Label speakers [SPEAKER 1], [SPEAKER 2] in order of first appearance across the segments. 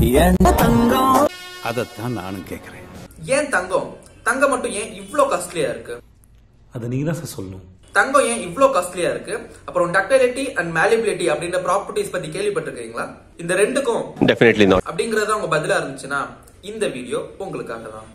[SPEAKER 1] என்ன தங்கம்
[SPEAKER 2] அதைத்தான் நானும் கேட்கிறேன்
[SPEAKER 3] ஏன் தங்கம் தங்கம் மட்டும் ஏன் இவ்ளோ காஸ்ட்லியா இருக்கு
[SPEAKER 4] அதை நீங்க தான் சார் சொல்லணும்
[SPEAKER 3] தங்கம் ஏன் இவ்ளோ காஸ்ட்லியா இருக்கு அப்புறம் டக்டைலிட்டி அண்ட் மேலிபிலிட்டி அப்படின்ற ப்ராப்பர்ட்டிஸ் பத்தி கேள்விப்பட்டிருக்கீங்களா இந்த ரெண்டுக்கும்
[SPEAKER 5] Definitely not.
[SPEAKER 3] அப்படிங்கறது உங்க பதிலா இருந்துச்சுன்னா இந்த வீடியோ உங்களுக்காக தான்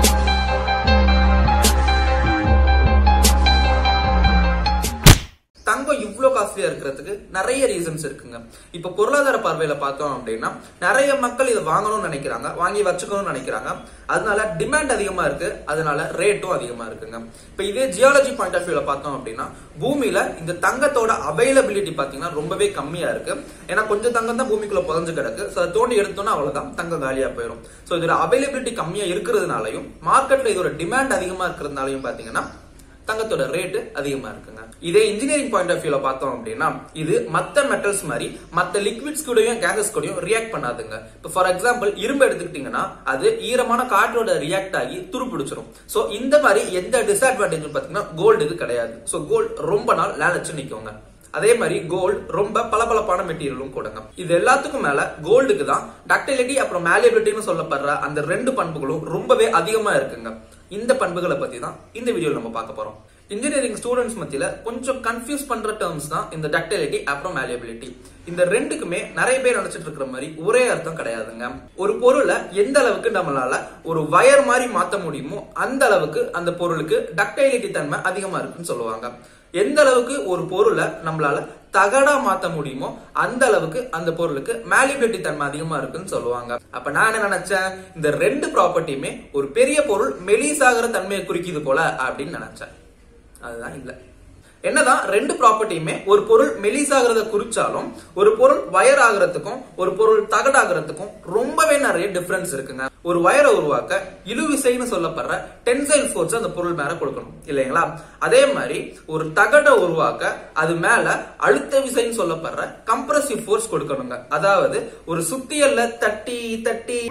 [SPEAKER 3] தங்கம் இவ்ளோ காஸ்ட்லியா இருக்கிறதுக்கு நிறைய ரீசன்ஸ் இருக்குங்க இப்ப பொருளாதார பார்வையில பார்த்தோம் அப்படின்னா நிறைய மக்கள் இதை வாங்கணும்னு நினைக்கிறாங்க வாங்கி வச்சுக்கணும்னு நினைக்கிறாங்க அதனால டிமாண்ட் அதிகமா இருக்கு அதனால ரேட்டும் அதிகமா இருக்குங்க இப்ப இதே ஜியாலஜி பாயிண்ட் ஆஃப் வியூல பார்த்தோம் அப்படின்னா பூமியில இந்த தங்கத்தோட அவைலபிலிட்டி பாத்தீங்கன்னா ரொம்பவே கம்மியா இருக்கு ஏன்னா கொஞ்சம் தங்கம் தான் பூமிக்குள்ள புதஞ்சு கிடக்கு சோ அதை தோண்டி எடுத்தோம்னா அவ்வளவுதான் தங்கம் காலியா போயிடும் சோ இதோட அவைலபிலிட்டி கம்மியா இருக்கிறதுனாலையும் மார்க்கெட்ல இதோட டிமாண்ட் அதிகமா இருக்கிறதுனாலையும் பாத்தீங்கன்னா தங்கத்தோட ரேட் அதிகமா இருக்குங்க இதே இன்ஜினியரிங் பாயிண்ட் ஆஃப் வியூல பார்த்தோம் அப்படின்னா இது மத்த மெட்டல்ஸ் மாதிரி மத்த லிக்விட்ஸ் கூடயும் கேசஸ் கூடயும் ரியாக்ட் பண்ணாதுங்க இப்போ ஃபார் எக்ஸாம்பிள் இரும்பு எடுத்துக்கிட்டீங்கன்னா அது ஈரமான காற்றோட ரியாக்ட் ஆகி துருப்பிடிச்சிரும் சோ இந்த மாதிரி எந்த டிஸ்அட்வான்டேஜ் பாத்தீங்கன்னா கோல்டுக்கு கிடையாது சோ கோல்டு ரொம்ப நாள் நிலைச்சு நிக்குங்க அதே மாதிரி கோல்டு ரொம்ப பளபளப்பான மெட்டீரியலும் கொடுங்க இது எல்லாத்துக்கும் மேல கோல்டுக்கு தான் டக்டிலிட்டி அப்புறம் மேலியபிலிட்டின்னு சொல்லப்படுற அந்த ரெண்டு பண்புகளும் ரொம்பவே அதிகமா இருக்குங்க இந்த பண்புகளை பத்தி தான் இந்த வீடியோல நம்ம பார்க்க போறோம் இன்ஜினியரிங் ஸ்டூடெண்ட்ஸ் மத்தியில கொஞ்சம் கன்ஃபியூஸ் பண்ற டேர்ம்ஸ் தான் இந்த டக்டிலிட்டி அப்புறம் மேலியபிலிட்டி இந்த ரெண்டுக்குமே நிறைய பேர் நினைச்சிட்டு இருக்கிற மாதிரி ஒரே அர்த்தம் கிடையாதுங்க ஒரு பொருளை எந்த அளவுக்கு நம்மளால ஒரு வயர் மாதிரி மாத்த முடியுமோ அந்த அளவுக்கு அந்த பொருளுக்கு டக்டைலிட்டி தன்மை அதிகமா இருக்குன்னு சொல்லுவாங்க எந்த அளவுக்கு ஒரு பொருளை நம்மளால தகடா மாத்த முடியுமோ அந்த அளவுக்கு அந்த பொருளுக்கு மேலிபிலிட்டி தன்மை அதிகமா இருக்குன்னு சொல்லுவாங்க அப்ப நான் என்ன நினைச்சேன் இந்த ரெண்டு ப்ராப்பர்ட்டியுமே ஒரு பெரிய பொருள் மெலிசாகிற தன்மையை குறிக்குது போல அப்படின்னு நினைச்சேன் அதுதான் இல்ல என்னதான் ரெண்டு ப்ராப்பர்ட்டியுமே ஒரு பொருள் மெலிசாகிறத குறிச்சாலும் ஒரு பொருள் வயர் ஆகிறதுக்கும் ஒரு பொருள் தகடாகிறதுக்கும் ரொம்பவே நிறைய டிஃபரன்ஸ் இருக்குங்க ஒரு வயரை உருவாக்க இழுவிசைன்னு சொல்லப்படுற டென்சைல் ஃபோர்ஸ் அந்த பொருள் மேல கொடுக்கணும் இல்லைங்களா அதே மாதிரி ஒரு தகடை உருவாக்க அது மேல அழுத்த விசைன்னு சொல்லப்படுற கம்ப்ரசிவ் ஃபோர்ஸ் கொடுக்கணுங்க அதாவது ஒரு சுத்தியல்ல தட்டி தட்டி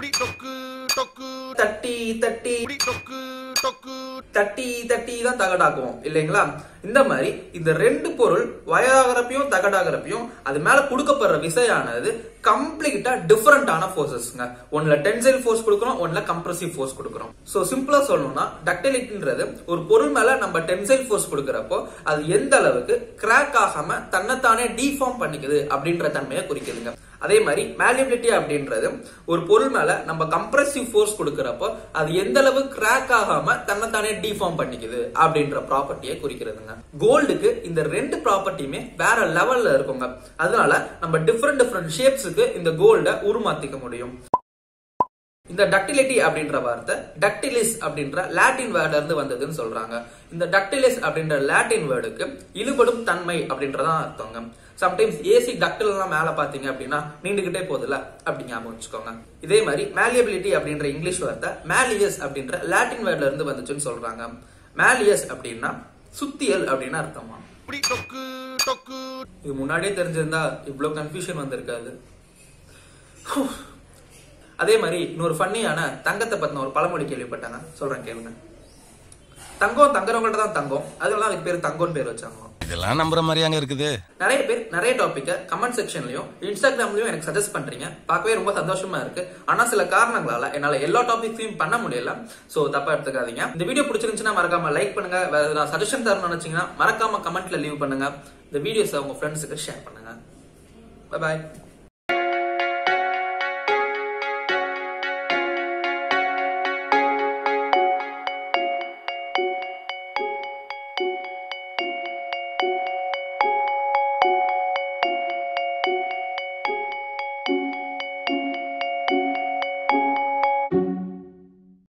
[SPEAKER 3] தட்டி தட்டி தட்டி தட்டி தான் தகடாக்குவோம் இல்லைங்களா இந்த மாதிரி இந்த ரெண்டு பொருள் வயராகிறப்பையும் தகடாகிறப்பையும் அது மேல கொடுக்கப்படுற விசையானது கம்ப்ளீட்டா டிஃபரெண்டான ஃபோர்ஸஸ்ங்க ஒன்ல டென்சைல் ஃபோர்ஸ் கொடுக்குறோம் ஒன்ல கம்ப்ரசிவ் ஃபோர்ஸ் கொடுக்குறோம் சோ சிம்பிளா சொல்லணும்னா டக்டிலிட்டின்றது ஒரு பொருள் மேல நம்ம டென்சைல் ஃபோர்ஸ் கொடுக்கறப்போ அது எந்த அளவுக்கு கிராக் ஆகாம தன்னைத்தானே டிஃபார்ம் பண்ணிக்குது அப்படின்ற தன்மையை குறிக்குதுங்க அதே மாதிரி மேலிபிலிட்டி அப்படின்றது ஒரு பொருள் மேல நம்ம கம்ப்ரசிவ் ஃபோர்ஸ் கொடுக்கறப்போ அது எந்த அளவு கிராக் ஆகாம தன்னைத்தானே டிஃபார்ம் பண்ணிக்குது அப்படின்ற ப்ராப்பர்ட்டியை குறிக்கிறதுங்க கோல்டுக்கு இந்த ரெண்டு ப்ராப்பர்ட்டியுமே வேற லெவல்ல இருக்குங்க அதனால நம்ம டிஃப்ரெண்ட் டிஃப்ரெண்ட் ஷேப்ஸுக்கு இந்த கோல்ட உருமாத்திக்க முடியும் இந்த டக்டிலிட்டி அப்படின்ற வார்த்தை டக்டிலிஸ் அப்படின்ற லாட்டின் வேர்ட்ல இருந்து வந்ததுன்னு சொல்றாங்க இந்த டக்டிலிஸ் அப்படின்ற லாட்டின் வேர்டுக்கு இழுபடும் தன்மை அப்படின்றதான் அர்த்தங்க சம்டைம்ஸ் ஏசி டக்டில் எல்லாம் மேல பாத்தீங்க அப்படின்னா நீண்டுகிட்டே போகுதுல அப்படி ஞாபகம் வச்சுக்கோங்க இதே மாதிரி மேலியபிலிட்டி அப்படின்ற இங்கிலீஷ் வார்த்தை மேலியஸ் அப்படின்ற லாட்டின் வேர்ட்ல இருந்து வந்துச்சுன்னு சொல்றாங்க மேலியஸ் அப்படின்னா சுத்தியல் அப்படின்னு அர்த்தமா இது முன்னாடியே தெரிஞ்சிருந்தா இவ்வளவு கன்ஃபியூஷன் வந்திருக்காது அதே மாதிரி இன்னொரு ஃபன்னியான தங்கத்தை பத்தின ஒரு பழமொழி கேள்விப்பட்டாங்க சொல்றேன் கேளுங்க தங்கம் தங்குறவங்கள்ட்ட தான் தங்கம் அதெல்லாம் அதுக்கு பேர் தங்கம்னு பேர் வச்சாங்க
[SPEAKER 6] இதெல்லாம் நம்புற மாதிரியாங்க இருக்குது
[SPEAKER 3] நிறைய பேர் நிறைய டாபிக்க கமெண்ட் செக்ஷன்லயும் இன்ஸ்டாகிராம்லயும் எனக்கு சஜஸ்ட் பண்றீங்க பார்க்கவே ரொம்ப சந்தோஷமா இருக்கு ஆனா சில காரணங்களால என்னால எல்லா டாபிக்ஸையும் பண்ண முடியல சோ தப்பா எடுத்துக்காதீங்க இந்த வீடியோ பிடிச்சிருந்துச்சுன்னா மறக்காம லைக் பண்ணுங்க வேற ஏதாவது சஜஷன் தரணும்னு நினைச்சீங்கன்னா மறக்காம கமெண்ட்ல லீவ் பண்ணுங்க இந்த வீடியோஸ் உங்க ஃப்ரெண்ட்ஸுக்கு ஷேர் பண்ணுங்க பாய்